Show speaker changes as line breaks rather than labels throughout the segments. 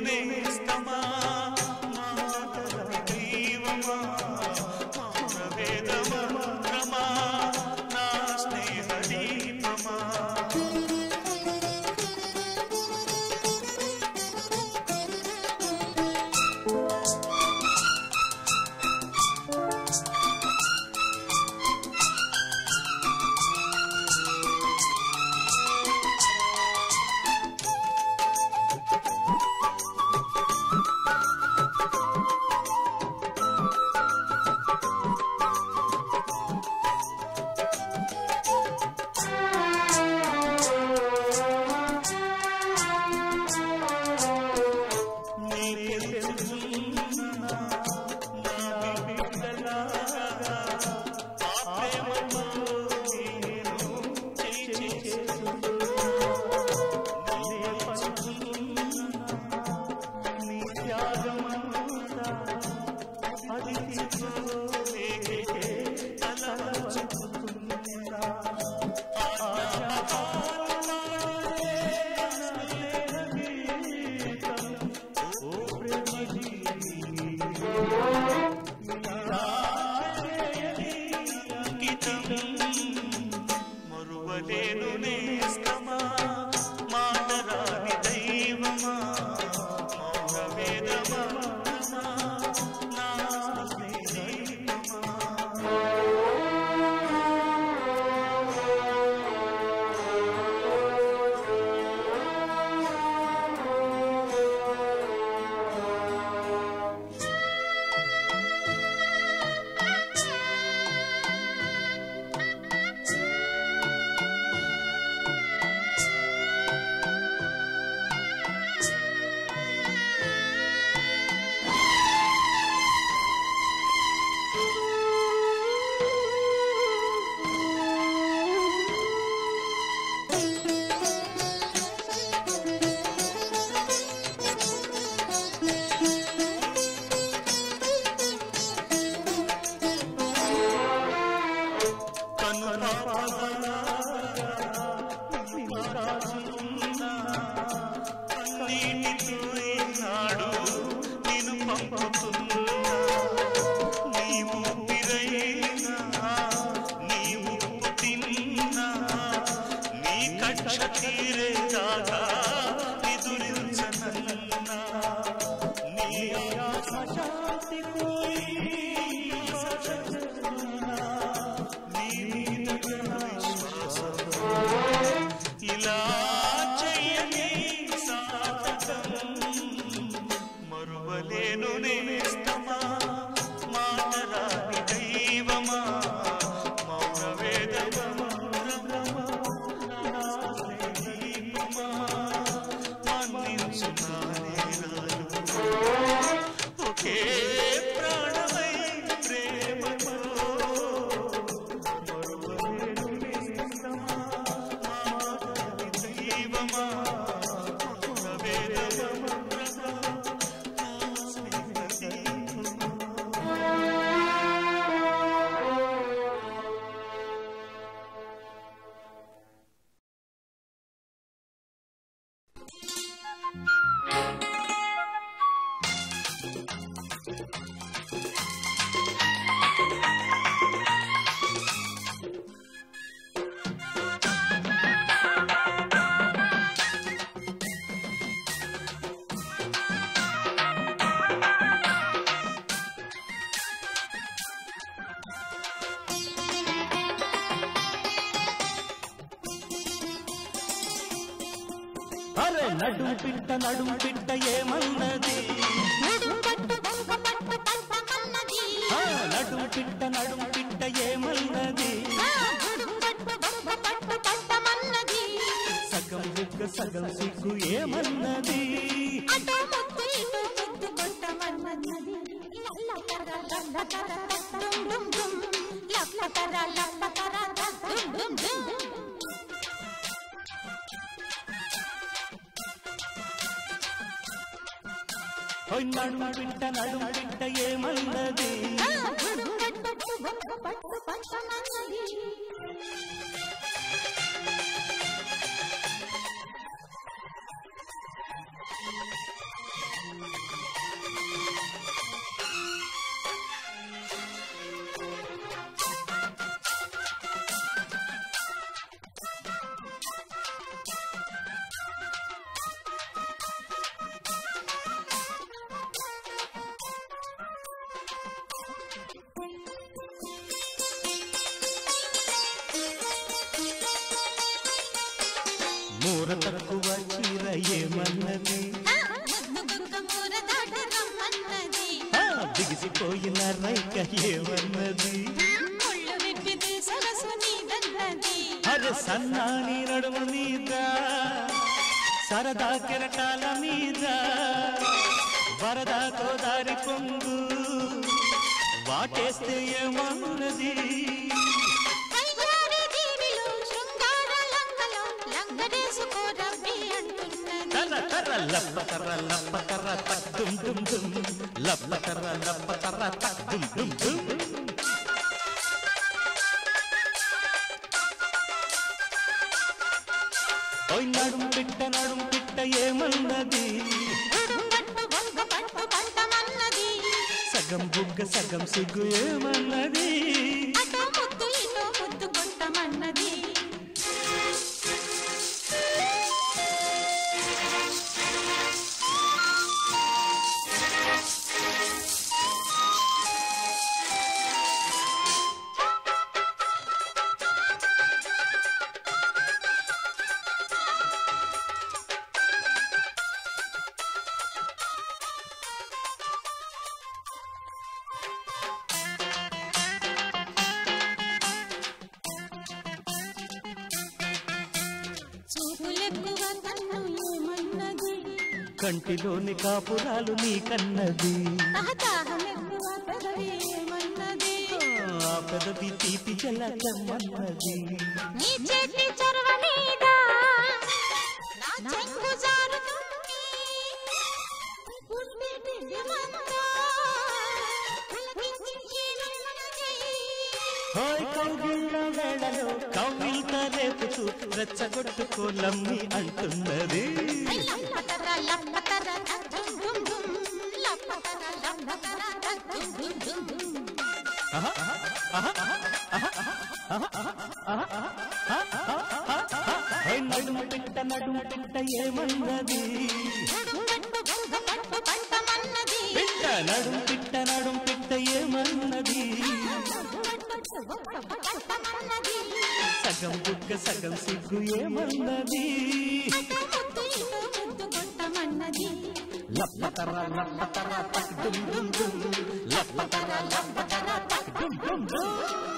నేస్తమా మాటల దైవమా మౌన వేదమా మంత్రమా నా స్నేహ దీపమా మరువలేను నేస్తమా మాటరాని దైవమా మౌన వేదమా నా స్నేహితమా నాడు నేను పంపుతున్నా నీవు పిరైనా నీవు పుట్టినా నీ కక్ష తీరేదాకా నిదురించనన్నా నీ ఆశాంతి నీ మీద విశ్వాసం ఇలా చెయ్యని సాధకం మరువలేను నేస్తమా మాటరాని దైవమా మౌన వేదమా మన్నించు నా నేరాలు ఒకే ప్రాణమై ప్రేమతో మరువలేను నేస్తమా మాటరాని దైవమా మౌన వేదమా నా స్నేహ దీపమా.
అరే నడుం పిట్ట నడుం పిట్ట ఏమన్నది
నడుం పట్టు బొంగ పట్టు పంటమన్నది
ఆ, నడుం పిట్ట నడుం పిట్ట ఏమన్నది
ఆ నడుం పట్టు బొంగ పట్టు పంటమన్నది
సగం బుగ్గ సగం సిగ్గు ఏమన్నది
అటో ముద్దు ఇటో ముద్దు కొట్టమన్నది లల్ల కర లల్ల కర డుమ్ డుమ్ డుమ్ లల్ల కర లల్ల కర డుమ్ డుమ్ డుమ్
ఓయ్ నడుం పిట్ట నడుం పిట్ట ఏమన్నది
ఆ నడుం పట్టు బొంగ పట్టు పంటమన్నది
మూర తక్కువ చీర ఏమన్నది
ఆ, ముద్దు గుక్క మూర దాట రమ్మన్నది
ఆ, బిగిసిపోయిన రైక ఏమన్నది
ముళ్ళు విప్పితే సరసు నీదన్నది
అరే సన్నాని నడుము మీద సరదా కెరటాల మీద వరదా గోదారి పొంగు వాటేస్తే ఏమన్నది
కైగారి దీవిలో శృంగార లంకలో లంగరేసుకో రబ్బి అంటున్నది
కర్ర కర్ర లప్ప కర్ర లప్ప కర్ర తక్ దుమ్ దుమ్ దుమ్ లప్ప కర్ర లప్ప కర్ర తక్ దుమ్ దుమ్ దుమ్ ఓయ్ నడుం పిట్ట నడుం పిట్ట ఏమన్నది
పట్టు బొంగ పట్టు పట్టమన్నది
సగం బుగ్గ సగం సిగ్గు ఏమన్నది
అటో ముద్దు ఇటో ముద్దు కొట్టమన్నది చూపులెక్కువ కన్ను ఏమన్నది
కంటిలోని కాపురాలు నీకన్నది
తాహమెక్కువ పెదవి ఏమన్నది
ఆ పెదవి తీపి జలకమ్మన్నది
నీ చేతి చొరవ మీద నా చెంగు జారుతుంది గుండె దివ్యమంతా పులకించి ఏమన్నది?
హాయ్ కౌగిళ్ళ వేళలో కవ్విల్త రేపుతూ రెచ్చగొట్టుకోలమ్మి అంటున్నది
లప్పతర లప్పతర దుమ్ దుమ్ దుమ్. లప్పతర లప్పతర దుమ్ దుమ్ దుమ్ దుమ్.
హాయ్ నడుము పిట్ట నడుము పిట్ట ఏమన్నది
పట్టు బొంగ పట్టు పట్టమన్నది
పిట్ట నడుము పిట్ట నడుము పిట్ట ఏమన్నది
పట్టమన్నది
సగం బుగ్గ సగం సిగ్గు ఏమన్నది
ముద్దు ఇటో ముద్దు కొట్టమన్నది
లప్పతర లప్పతర తక్ దుమ్ దుమ్ దుమ్ లప్పతర లప్పతర తక్ దుమ్ దుమ్ దుమ్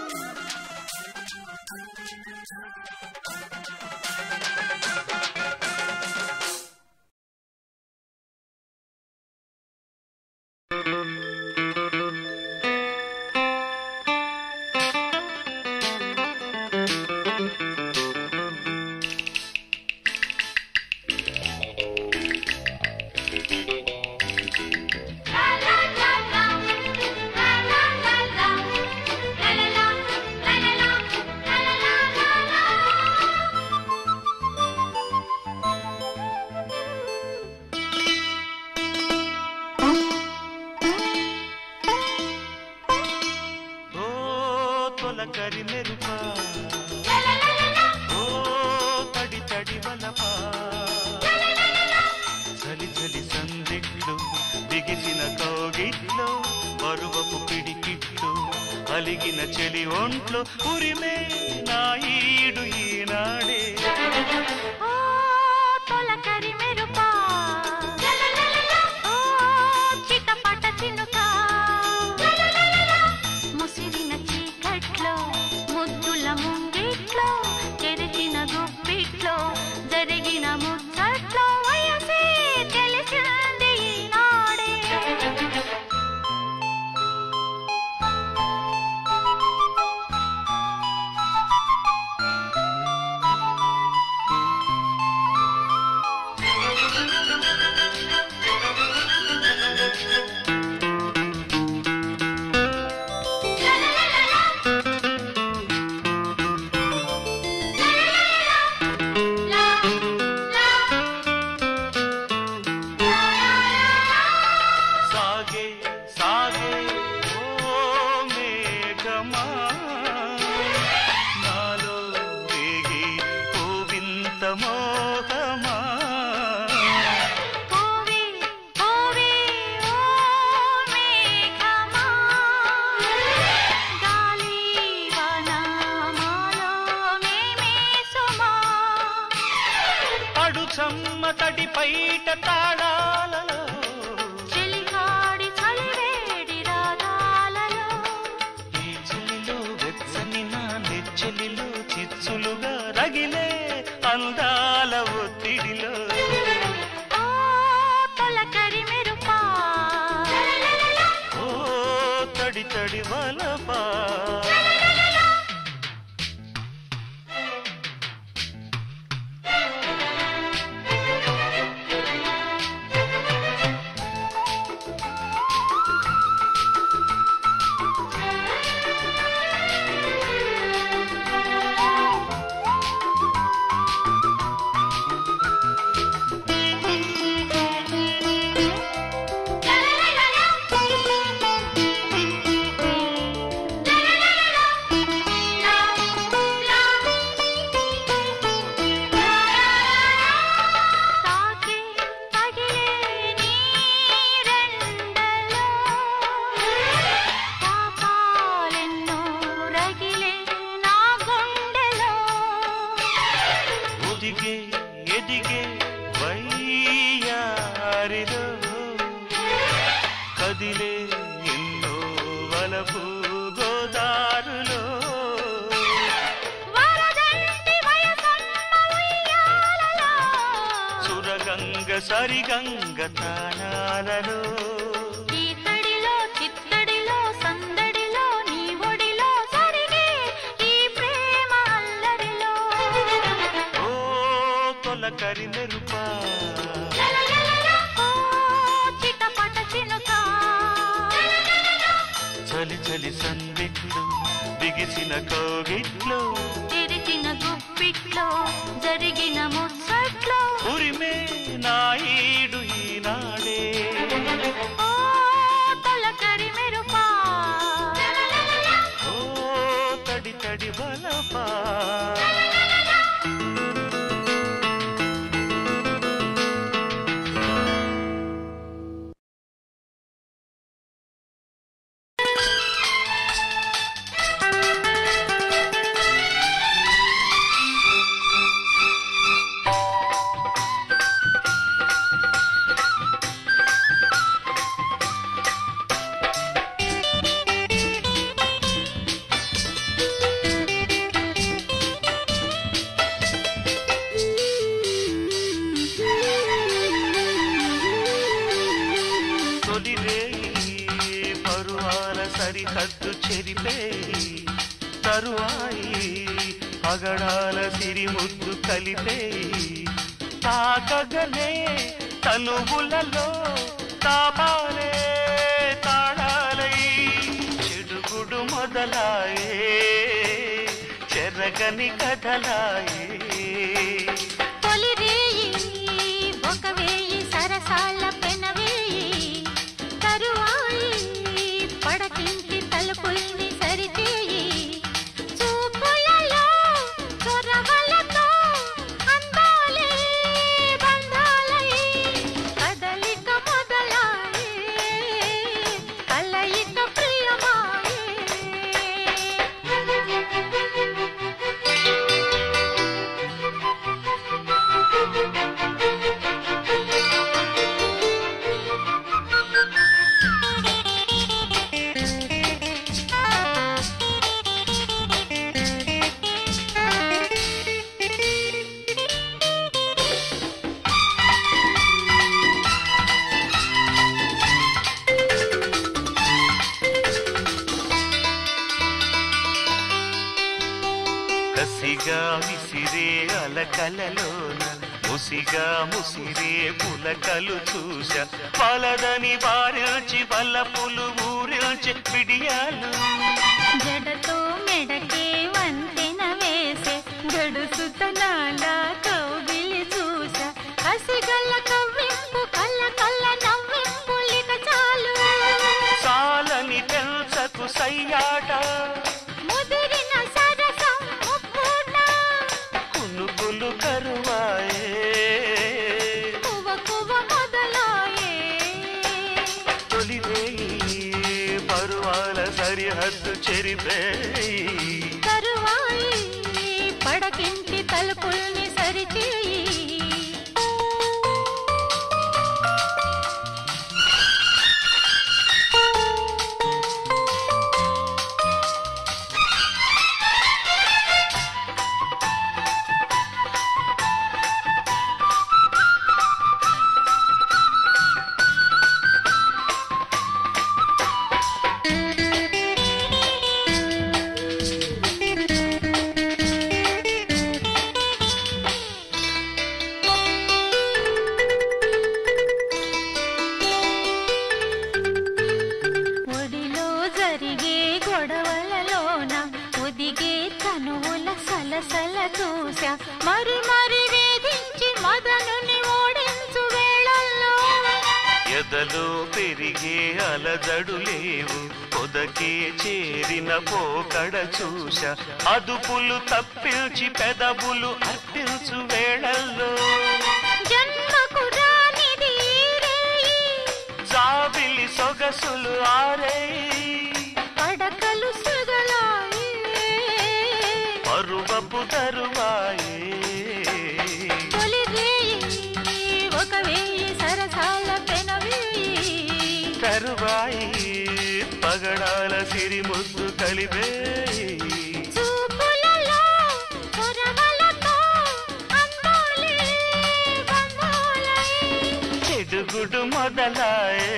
ఓ తొలకరి మెరుప ఓ తడి తడి వలప చలి చలి సందిట్లు బిగిసిన కౌగిట్లో పరువపు పిడికిట్లు అలిగిన చెలి ఒంట్లో ఉరిమే నాయుడు ఈనాడే
ఓ తొలకరి మెరుపా ఓ చిటపట చినుక ముసిరిన చీకట్లో ముద్దుల ముంగిట్లో తెరిచిన గుప్పిట్లో జరిగిన ముచ్చట్లో వయసే తెలిసింది ఈనాడే
ఓ తడి పైట తాళాలలో
చెలికాడి చలివేడి రాగాలలో
ఈ చెలిలో వెచ్చని నా నెచ్చెలిలో చిచ్చులుగా రగిలే అందాల ఒత్తిడిలో
ఓ తొలకరి మెరుపా
ఓ తడి తడి వలపా
తాకే తగిలే నీరెండలో పాపాలెన్నో రగిలే నా గుండెలో
ఒదిగే ఎదిగే వయ్యారిలో కదిలే ఎన్నో వలపు గోదారులో
వరదంటి వయసన్న ఉయ్యాలలో
సురగంగ సరిగంగ తాళాలలో
ఈ తడిలో చిత్తడిలో సందడిలో నీ ఒడిలో సరిగే ఈ ప్రేమ అల్లరిలో
ఓ తొలకరి మెరుపా
ఓ చిటపట చినుక
చలి చలి సందిట్లు బిగిసిన కోగిట్లు
తెరిచిన గుప్పిట్లో జరిగిన ముచ్చట్లో
ఉరిమే నాయుడు ఈనాడే
ఓ తొలకరి మెరుపా
ఓ తడి తడి బలపా తొలిరేయి పరువాల సరిహద్దు చెరిపేయి తరువాయి పగడాల సిరిముద్దు కలిపేయి తాకగనే తనువులలో తాపాలే తాళాలై చెడుగుడు మొదలాయే చెరగని కథలాయే
తొలి రేయి ఒక వేయి సరసాల పెనవేయి తరువాయి పడకింటి తలుపుల్ని సరిచేయి చూపులలో చొరవలతో అందాలే బంధాలై కదలిక మొదలాయే కలయిక ప్రియమాయే
కసిగా విసిరే అలకలలోన ముసిగా ముసిరే పులకలు చూస పలదని వారిల్చి వల్లపులు ఊరిల్చి పిడియాలు
జడతో మెడకే వంతెన వేసే గడుసుతనాల కౌగిలి చూస కసిగల కవ్వింపు కళ్ళ కళ్ళ నవ్వింపులిక చాలు
సాలని తెల్సకు సయ్యాట
ముదిరిన సరసం ముప్పూట
కునుకులు కరువాయే
కువ కువ మొదలాయే
తొలివేయి పరువాల సరిహద్దు చెరిపేయి
తరువాయి పడకింటి తలుపుల్ని సరిచేయి
ఎదలో పెరిగే అలజడు లేవు పొదకే చేరిన పోకడ చూశ అదుపులు తప్పించి పెదవులు అర్పించు వేళల్లో
జన్మకు రానిది ఈ రేయి.
జాబిలి సొగసులు ఆరే
పడకలు సగలాయి
పరువపు తరువాయే
తొలి రేయి ఒక వేయి సరసాల పెనవేయి
తరువాయి పగడాల సిరిముద్దు కలిపే
చూపులలో కొరవలతో అందాలే బంధాలై
చెడుగుడు మొదలాయే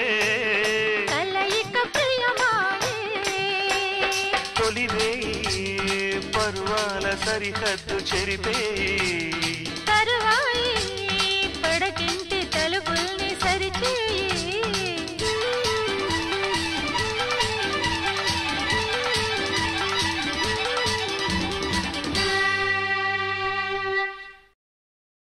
కలయిక ప్రియమాయే
తొలివేయి పరువాల సరిహద్దు చెరిపే
తరువాయి